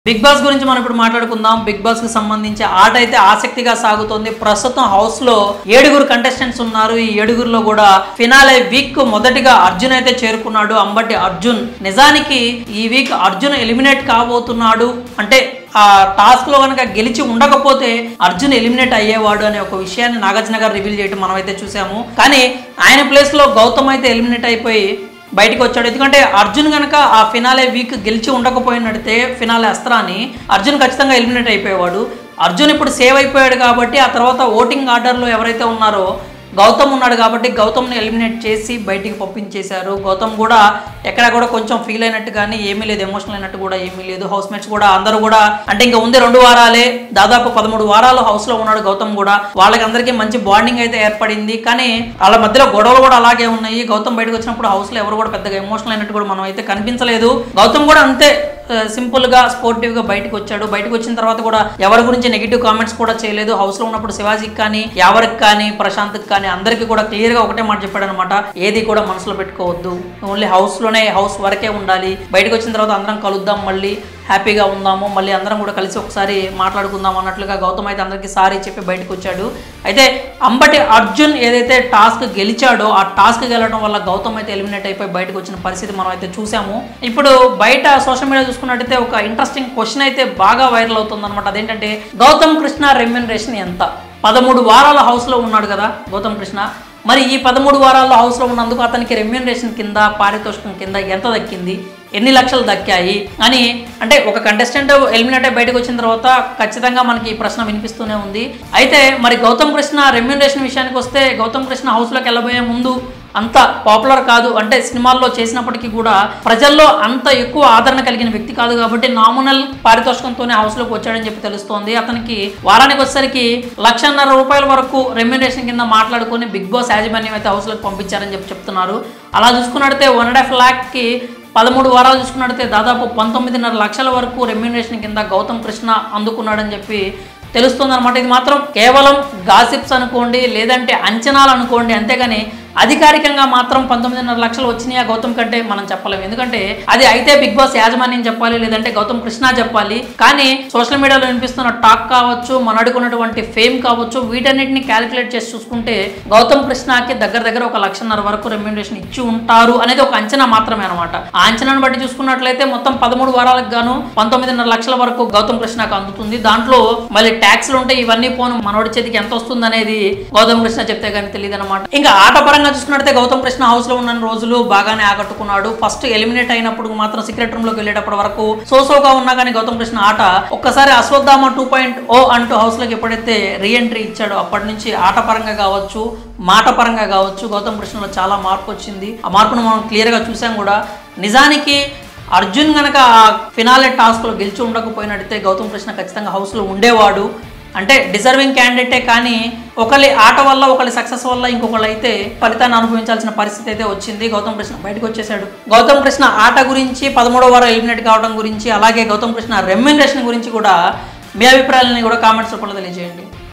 big boss గురించి మనం ఇప్పుడు మాట్లాడుకుందాం బిగ్ బాస్ కి సంబంధించి ఆట అయితే ఆసక్తిగా సాగుతోంది ప్రస్తుతం హౌస్ లో ఏడుగురు కంటెస్టెంట్స్ ఉన్నారు ఈ ఏడుగురులో కూడా ఫినాలే వీక్ మొదటిగా అర్జున్ అయితే చేరుకున్నాడు అంబటి అర్జున్ నిజానికి ఈ వీక్ అర్జున్ ఎలిమినేట్ కాబోతున్నాడు అంటే ఆ టాస్క్ లో కనుక గెలిచి ఉండకపోతే అర్జున్ ఎలిమినేట్ అయ్యేవాడు అనే ఒక విషయాన్ని నాగార్జున గారు రివీల్ చేయడం మనం అయితే చూసాము కానీ ఆయన ప్లేస్ లో గౌతమ్ అయితే ఎలిమినేట్ అయిపోయి బయటికి వచ్చాడు ఎందుకంటే అర్జున్ కనుక ఆ ఫినాలే వీక్ గెలిచి ఉండకపోయినట్టే ఫినాలే అస్త్రాన్ని అర్జున్ ఖచ్చితంగా ఎలిమినేట్ అయిపోయేవాడు అర్జున్ ఇప్పుడు సేవ్ అయిపోయాడు కాబట్టి ఆ తర్వాత ఓటింగ్ ఆర్డర్లో ఎవరైతే ఉన్నారో గౌతమ్ ఉన్నాడు కాబట్టి గౌతమ్ని ఎలిమినేట్ చేసి బయటికి పంపించేశారు గౌతమ్ కూడా ఎక్కడ కూడా కొంచెం ఫీల్ అయినట్టు కానీ ఏమీ లేదు ఎమోషనల్ అయినట్టు కూడా ఏమీ లేదు హౌస్ మేట్స్ కూడా అందరూ కూడా అంటే ఇంకా ఉంది రెండు వారాలే దాదాపు పదమూడు వారాలు హౌస్ లో ఉన్నాడు గౌతమ్ కూడా వాళ్ళకి అందరికీ మంచి బాండింగ్ అయితే ఏర్పడింది కానీ వాళ్ళ మధ్యలో గొడవలు కూడా అలాగే ఉన్నాయి గౌతమ్ బయటకు వచ్చినప్పుడు హౌస్ లో ఎవరు కూడా పెద్దగా ఎమోషనల్ అయినట్టు కూడా మనం అయితే కనిపించలేదు గౌతమ్ కూడా అంతే సింపుల్ గా స్పోర్టివ్ గా బయటకు వచ్చాడు బయటకు వచ్చిన తర్వాత కూడా ఎవరి గురించి నెగిటివ్ కామెంట్స్ కూడా చేయలేదు హౌస్ లో ఉన్నప్పుడు శివాజీకి కానీ ఎవరికి కానీ ప్రశాంత్కి కానీ అందరికీ కూడా క్లియర్ గా ఒకటే మాట చెప్పాడు అనమాట ఏది కూడా మనసులో పెట్టుకోవద్దు ఓన్లీ హౌస్ లోనే హౌస్ వరకే ఉండాలి బయటకు వచ్చిన తర్వాత అందరం కలుద్దాం మళ్ళీ హ్యాపీగా ఉందాము మళ్ళీ అందరం కూడా కలిసి ఒకసారి మాట్లాడుకుందాం అన్నట్లుగా గౌతమ్ అయితే అందరికీ సారీ చెప్పి బయటకు వచ్చాడు అయితే అంబటి అర్జున్ ఏదైతే టాస్క్ గెలిచాడో ఆ టాస్క్ గెలవడం వల్ల గౌతమ్ అయితే ఎలిమినేట్ అయిపోయి బయటకు వచ్చిన పరిస్థితి మనం అయితే చూసాము ఇప్పుడు బయట సోషల్ మీడియా చూసుకున్నట్టయితే ఒక ఇంట్రెస్టింగ్ క్వశ్చన్ అయితే బాగా వైరల్ అవుతుంది అనమాట అదేంటంటే గౌతమ్ కృష్ణ రెమ్యునరేషన్ ఎంత పదమూడు వారాల హౌస్లో ఉన్నాడు కదా గౌతమ్ కృష్ణ మరి ఈ పదమూడు వారాల్లో హౌస్లో ఉన్నందుకు అతనికి రెమ్యూనరేషన్ కింద పారితోషికం కింద ఎంత దక్కింది ఎన్ని లక్షలు దక్కాయి అని అంటే ఒక కంటెస్టెంట్ ఎలిమినేట్ అయి బయటకు వచ్చిన తర్వాత ఖచ్చితంగా మనకి ఈ ప్రశ్న వినిపిస్తూనే ఉంది అయితే మరి గౌతమ్ కృష్ణ రెమ్యూనరేషన్ విషయానికి వస్తే గౌతమ్ కృష్ణ హౌస్లోకి వెళ్ళబోయే ముందు అంత పాపులర్ కాదు అంటే సినిమాల్లో చేసినప్పటికీ కూడా ప్రజల్లో అంత ఎక్కువ ఆదరణ కలిగిన వ్యక్తి కాదు కాబట్టి నామినల్ పారితోషికంతోనే హౌస్లోకి వచ్చాడని చెప్పి తెలుస్తోంది అతనికి వారానికి వచ్చేసరికి లక్షన్నర రూపాయల వరకు రెమ్యునరేషన్ కింద మాట్లాడుకొని బిగ్ బాస్ యాజమాన్యం అయితే హౌస్లోకి పంపించారని చెప్పి చెప్తున్నారు అలా చూసుకున్నట్టయితే వన్ అండ్ హాఫ్ ల్యాక్కి పదమూడు వారాలు చూసుకున్నట్టయితే దాదాపు పంతొమ్మిదిన్నర లక్షల వరకు రెమ్యునరేషన్ కింద గౌతమ్ కృష్ణ అందుకున్నాడని చెప్పి తెలుస్తుంది అనమాట ఇది మాత్రం కేవలం గాసిప్స్ అనుకోండి లేదంటే అంచనాలు అనుకోండి అంతేగాని అధికారికంగా మాత్రం పంతొమ్మిదిన్నర లక్షలు వచ్చినాయా గౌతమ్ కంటే మనం చెప్పలేము ఎందుకంటే అది అయితే బిగ్ బాస్ యాజమాన్యం చెప్పాలి లేదంటే గౌతమ్ కృష్ణ చెప్పాలి కానీ సోషల్ మీడియాలో వినిపిస్తున్న టాక్ కావచ్చు మన అడుగున్నటువంటి ఫేమ్ కావచ్చు వీటన్నిటిని క్యాలిక్యులేట్ చేసి చూసుకుంటే గౌతమ్ కృష్ణకి దగ్గర దగ్గర ఒక లక్షన్నర వరకు రెమ్యూనరేషన్ ఇచ్చి ఉంటారు అనేది ఒక అంచనా మాత్రమే అనమాట ఆ అంచనాను బట్టి చూసుకున్నట్లయితే మొత్తం పదమూడు వారాలకు గాను పంతొమ్మిదిన్నర లక్షల వరకు గౌతమ్ కృష్ణకు అందుతుంది దాంట్లో మళ్ళీ ట్యాక్స్లు ఉంటాయి ఇవన్నీ పోను మనోడి చేతికి ఎంత వస్తుంది అనేది గౌతమ్ కృష్ణ చెప్తే కానీ తెలియదు అనమాట ఇంకా ఆట పరంగా చూసుకున్నట్లయితే గౌతమ్ కృష్ణ హౌస్ లో ఉన్న రోజులు బాగానే ఆకట్టుకున్నాడు ఫస్ట్ ఎలిమినేట్ అయినప్పుడు మాత్రం సీక్రెట్ రూమ్ లోకి వెళ్ళేటప్పటి వరకు సోసోగా ఉన్నా కానీ గౌతమ్ కృష్ణ ఆట ఒక్కసారి అశ్వత్థామ టూ పాయింట్ ఓ అంటూ హౌస్ లోకి ఎప్పుడైతే రీఎంట్రీ ఇచ్చాడో అప్పటి నుంచి ఆట పరంగా కావచ్చు మాట పరంగా కావచ్చు గౌతమ్ కృష్ణలో చాలా మార్పు వచ్చింది ఆ మార్పును మనం క్లియర్ గా చూసాం కూడా నిజానికి అర్జున్ గనక ఆ ఫినాలే టాస్క్లో గెలిచి ఉండకపోయినట్టయితే గౌతమ్ కృష్ణ ఖచ్చితంగా హౌస్లో ఉండేవాడు అంటే డిజర్వింగ్ క్యాండిడేటే కానీ ఒకరి ఆట వల్ల ఒకరి సక్సెస్ వల్ల ఇంకొకళ్ళు అయితే ఫలితాన్ని అనుభవించాల్సిన పరిస్థితి అయితే వచ్చింది గౌతమ్ కృష్ణ బయటకు వచ్చేసాడు గౌతమ్ కృష్ణ ఆట గురించి పదమూడవ వారం ఎలిమినేట్ కావడం గురించి అలాగే గౌతమ్ కృష్ణ రెమ్యునరేషన్ గురించి కూడా మీ అభిప్రాయాలని కూడా కామెంట్స్ రూపంలో తెలియజేయండి